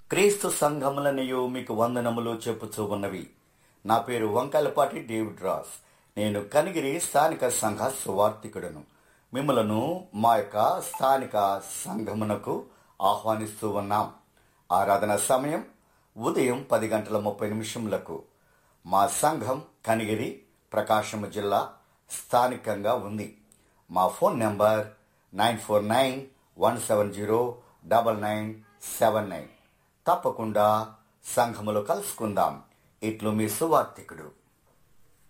క్రీస్తు సంఘములనియు మీకు వందనములు చెప్పుచూ ఉన్నవి నా పేరు వంకలపాటి డేవిడ్ రాస్ నేను కనిగిరి స్థానిక సంఘ సువార్థికుడను మిమ్మలను మా యొక్క స్థానిక సంఘమునకు ఆహ్వానిస్తూ ఉన్నాం ఆరాధన సమయం ఉదయం పది గంటల ముప్పై నిమిషములకు మా సంఘం కనిగిరి ప్రకాశం జిల్లా స్థానికంగా ఉంది మా phone number nine four nine one seven zero double nine seven nine తప్పకుండా సంఘములో కలుసుకుందాం ఇట్లు మీ సువార్థికుడు